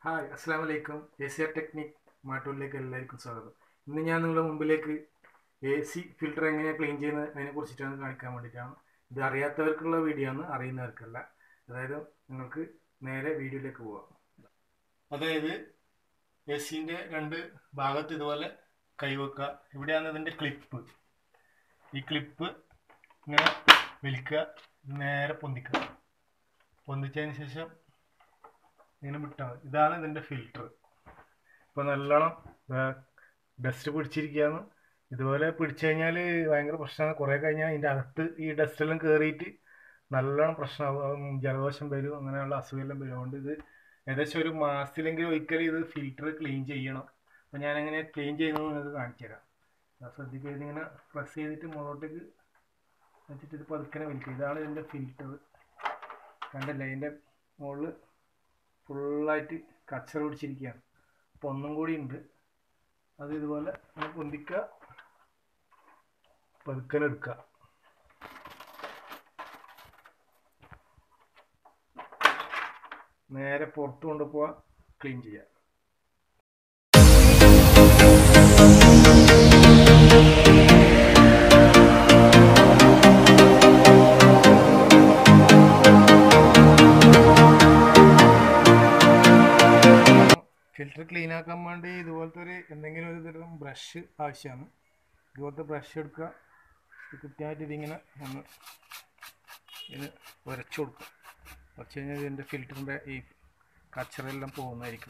hi അസ്സാം വലൈക്കും A C R technic മാട്ടൂരിലേക്ക് എല്ലാവർക്കും സ്വാഗതം ഇന്ന് ഞാൻ നിങ്ങളുടെ മുമ്പിലേക്ക് എ സി ഫിൽറ്റർ എങ്ങനെയാണ് ക്ലീൻ ചെയ്യുന്നത് അതിനെ കുറിച്ചിട്ടാണ് കാണിക്കാൻ വേണ്ടിയിട്ടാണ് ഇത് അറിയാത്തവർക്കുള്ള വീഡിയോ ആണ് അറിയുന്നവർക്കല്ല അതായത് നിങ്ങൾക്ക് നേരെ വീഡിയോയിലേക്ക് പോവാം അതായത് എ സിൻ്റെ രണ്ട് ഭാഗത്ത് ഇതുപോലെ കൈവെക്കുക ഇവിടെയാണ് ഇതിൻ്റെ ക്ലിപ്പ് ഈ ക്ലിപ്പ് ഇങ്ങനെ വലിക്കുക നേരെ പൊന്തിക്കുക പൊന്തിച്ചതിന് ശേഷം ഇങ്ങനെ വിട്ടാൽ മതി ഇതാണ് ഇതിൻ്റെ ഫിൽറ്റർ ഇപ്പോൾ നല്ലോണം ഡസ്റ്റ് പിടിച്ചിരിക്കുകയാണ് ഇതുപോലെ പിടിച്ചു കഴിഞ്ഞാൽ ഭയങ്കര പ്രശ്നമാണ് കുറേ കഴിഞ്ഞാൽ ഇതിൻ്റെ അകത്ത് ഈ ഡസ്റ്റെല്ലാം കയറിയിട്ട് നല്ലോണം പ്രശ്നമാകും ജലദോഷം വരും അങ്ങനെയുള്ള അസുഖമെല്ലാം വരും അതുകൊണ്ട് ഇത് ഏകദേശം ഒരു മാസത്തിലെങ്കിലും ഒരിക്കലും ഇത് ഫിൽറ്റർ ക്ലീൻ ചെയ്യണം അപ്പോൾ ഞാനെങ്ങനെ ക്ലീൻ ചെയ്യുന്നത് നിങ്ങൾക്ക് കാണിച്ചു തരാം അത് ശ്രദ്ധിക്കുക ഇതിങ്ങനെ പ്രസ് ചെയ്തിട്ട് മുകളോട്ടേക്ക് വെച്ചിട്ട് ഇത് പതുക്കനെ വലിക്കുക ഇതാണ് ഇതിൻ്റെ ഫിൽറ്റർ കണ്ടല്ലേ ഇതിൻ്റെ മുകളിൽ ഫുള്ളായിട്ട് കച്ചറ പിടിച്ചിരിക്കുകയാണ് അപ്പോൾ ഒന്നും കൂടി ഉണ്ട് അത് ഇതുപോലെ ഒന്ന് പൊന്തിക്കുക പതുക്കനെടുക്കുക നേരെ പുറത്ത് കൊണ്ടുപോവുക ക്ലീൻ ചെയ്യുക ഫിൽറ്റർ ക്ലീൻ ആക്കാൻ വേണ്ടി ഇതുപോലത്തെ ഒരു എന്തെങ്കിലും ഒരു തരം ബ്രഷ് ആവശ്യമാണ് ഇതുപോലത്തെ ബ്രഷ് എടുക്കുക ഇത് കൃത്യമായിട്ട് ഇതിങ്ങനെ ഒന്ന് ഇത് ഉരച്ചു കൊടുക്കുക ഉരച്ച് കഴിഞ്ഞാൽ ഇതിൻ്റെ ഫിൽറ്ററിൻ്റെ ഈ കച്ചറെല്ലാം പോകുന്നതായിരിക്കും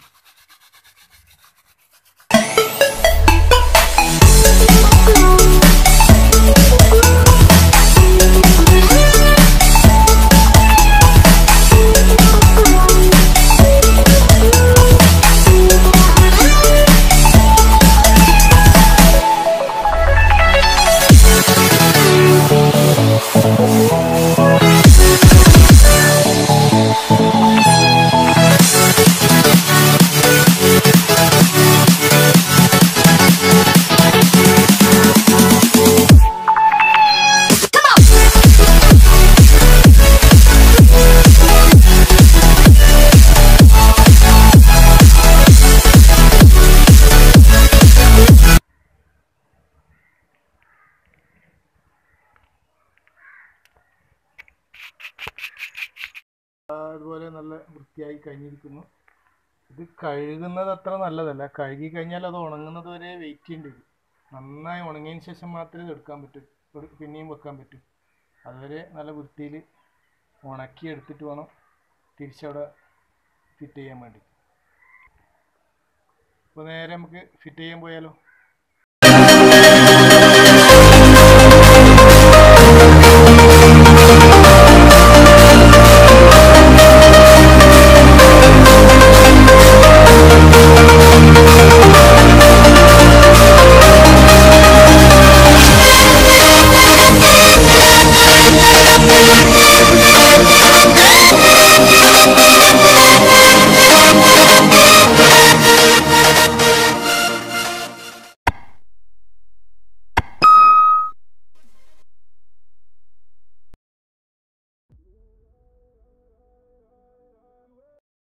അതുപോലെ നല്ല വൃത്തിയായി കഴിഞ്ഞിരിക്കുന്നു ഇത് കഴുകുന്നത് അത്ര നല്ലതല്ല കഴുകി കഴിഞ്ഞാൽ അത് ഉണങ്ങുന്നത് വരെ വെയിറ്റ് ചെയ്യേണ്ടി വരും നന്നായി ഉണങ്ങിയതിന് ശേഷം മാത്രമേ ഇത് എടുക്കാൻ പറ്റൂ ഒരു പിന്നെയും വെക്കാൻ പറ്റൂ അതുവരെ നല്ല വൃത്തിയിൽ ഉണക്കി എടുത്തിട്ട് വേണം തിരിച്ചവിടെ ഫിറ്റ് ചെയ്യാൻ വേണ്ടി അപ്പോൾ നേരെ നമുക്ക് ഫിറ്റ് ചെയ്യാൻ പോയാലോ